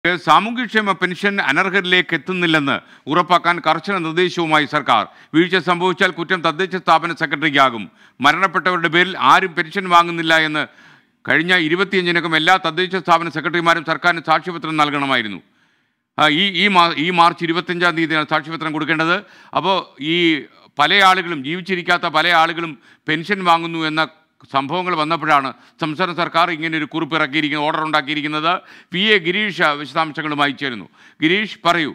സാമൂഹ്യക്ഷേമ പെൻഷൻ അനർഹരിലേക്ക് എത്തുന്നില്ലെന്ന് ഉറപ്പാക്കാൻ കർശന നിർദ്ദേശവുമായി സർക്കാർ വീഴ്ച സംഭവിച്ചാൽ കുറ്റം തദ്ദേശ സ്ഥാപന സെക്രട്ടറിക്കാകും മരണപ്പെട്ടവരുടെ പേരിൽ ആരും പെൻഷൻ വാങ്ങുന്നില്ല എന്ന് കഴിഞ്ഞ ഇരുപത്തിയഞ്ചിനകം എല്ലാ തദ്ദേശ സ്ഥാപന സെക്രട്ടറിമാരും സർക്കാരിന് സാക്ഷ്യപത്രം നൽകണമായിരുന്നു ആ, ഈ ഈ മാ ഈ മാർച്ച് ഇരുപത്തഞ്ചാം തീയതിയാണ് സാക്ഷ്യപത്രം കൊടുക്കേണ്ടത് അപ്പോൾ ഈ പല ആളുകളും ജീവിച്ചിരിക്കാത്ത പല ആളുകളും പെൻഷൻ വാങ്ങുന്നു എന്ന സംഭവങ്ങൾ വന്നപ്പോഴാണ് സംസ്ഥാന സർക്കാർ ഇങ്ങനെ ഒരു കുറിപ്പ് ഇറക്കിയിരിക്കുന്നത് ഓർഡർ ഉണ്ടാക്കിയിരിക്കുന്നത് പി എ ഗിരീഷ് വിശദാംശങ്ങളുമായി ചേരുന്നു ഗിരീഷ് പറയൂ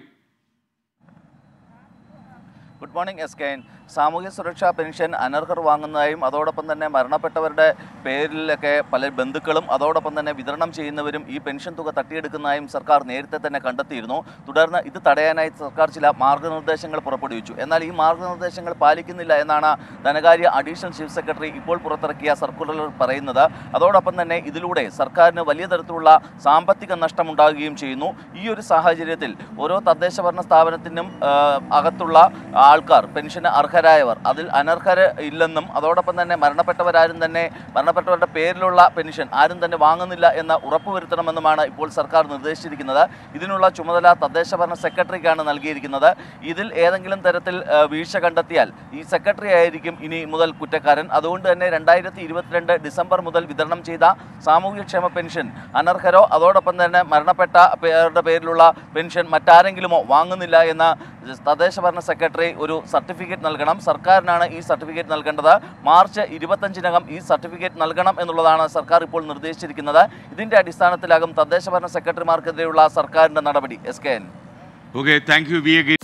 good morning S K N സാമൂഹ്യ സുരക്ഷാ പെൻഷൻ അനർഹർ വാങ്ങുന്നതായും അതോടൊപ്പം തന്നെ മരണപ്പെട്ടവരുടെ പേരിലൊക്കെ പല ബന്ധുക്കളും അതോടൊപ്പം തന്നെ വിതരണം ചെയ്യുന്നവരും ഈ പെൻഷൻ തുക തട്ടിയെടുക്കുന്നതായും സർക്കാർ നേരത്തെ തന്നെ കണ്ടെത്തിയിരുന്നു തുടർന്ന് ഇത് തടയാനായി സർക്കാർ ചില മാർഗനിർദ്ദേശങ്ങൾ പുറപ്പെടുവിച്ചു എന്നാൽ ഈ മാർഗനിർദ്ദേശങ്ങൾ പാലിക്കുന്നില്ല എന്നാണ് ധനകാര്യ അഡീഷണൽ ചീഫ് സെക്രട്ടറി ഇപ്പോൾ പുറത്തിറക്കിയ സർക്കുലറിൽ പറയുന്നത് അതോടൊപ്പം തന്നെ ഇതിലൂടെ സർക്കാരിന് വലിയ തരത്തിലുള്ള സാമ്പത്തിക നഷ്ടമുണ്ടാകുകയും ചെയ്യുന്നു ഈ ഒരു സാഹചര്യത്തിൽ ഓരോ തദ്ദേശ ഭരണ സ്ഥാപനത്തിനും ആ, അകത്തുള്ള ആൾക്കാർ പെൻഷന് അർഹരായവർ അതിൽ അനർഹർ ഇല്ലെന്നും അതോടൊപ്പം തന്നെ മരണപ്പെട്ടവരാരും തന്നെ മരണപ്പെട്ടവരുടെ പേരിലുള്ള പെൻഷൻ ആരും തന്നെ വാങ്ങുന്നില്ല എന്ന് ഉറപ്പുവരുത്തണമെന്നുമാണ് ഇപ്പോൾ സർക്കാർ നിർദ്ദേശിച്ചിരിക്കുന്നത് ഇതിനുള്ള ചുമതല തദ്ദേശ ഭരണ സെക്രട്ടറിക്കാണ് നൽകിയിരിക്കുന്നത് ഇതിൽ ഏതെങ്കിലും തരത്തിൽ ആ, വീഴ്ച കണ്ടെത്തിയാൽ ഈ സെക്രട്ടറി ആയിരിക്കും ഇനി മുതൽ കുറ്റക്കാരൻ അതുകൊണ്ട് തന്നെ രണ്ടായിരത്തി ഇരുപത്തിരണ്ട് ഡിസംബർ മുതൽ വിതരണം ചെയ്ത സാമൂഹ്യക്ഷേമ പെൻഷൻ അനർഹരോ അതോടൊപ്പം തന്നെ മരണപ്പെട്ട പേരുടെ പേരിലുള്ള പെൻഷൻ മറ്റാരെങ്കിലുമോ വാങ്ങുന്നില്ല എന്ന തദ്ദേശ ഭരണ സെക്രട്ടറി ഒരു സർട്ടിഫിക്കറ്റ് നൽകണം സർക്കാരിനാണ് ഈ സർട്ടിഫിക്കറ്റ് നൽകേണ്ടത് മാർച്ച് ഇരുപത്തഞ്ചിനകം ഈ സർട്ടിഫിക്കറ്റ് നൽകണം എന്നുള്ളതാണ് സർക്കാർ ഇപ്പോൾ നിർദ്ദേശിച്ചിരിക്കുന്നത് ഇതിന്റെ അടിസ്ഥാനത്തിലാകും തദ്ദേശ ഭരണ സെക്രട്ടറിമാർക്കെതിരെയുള്ള സർക്കാരിന്റെ നടപടി S K N okay thank you V A Girish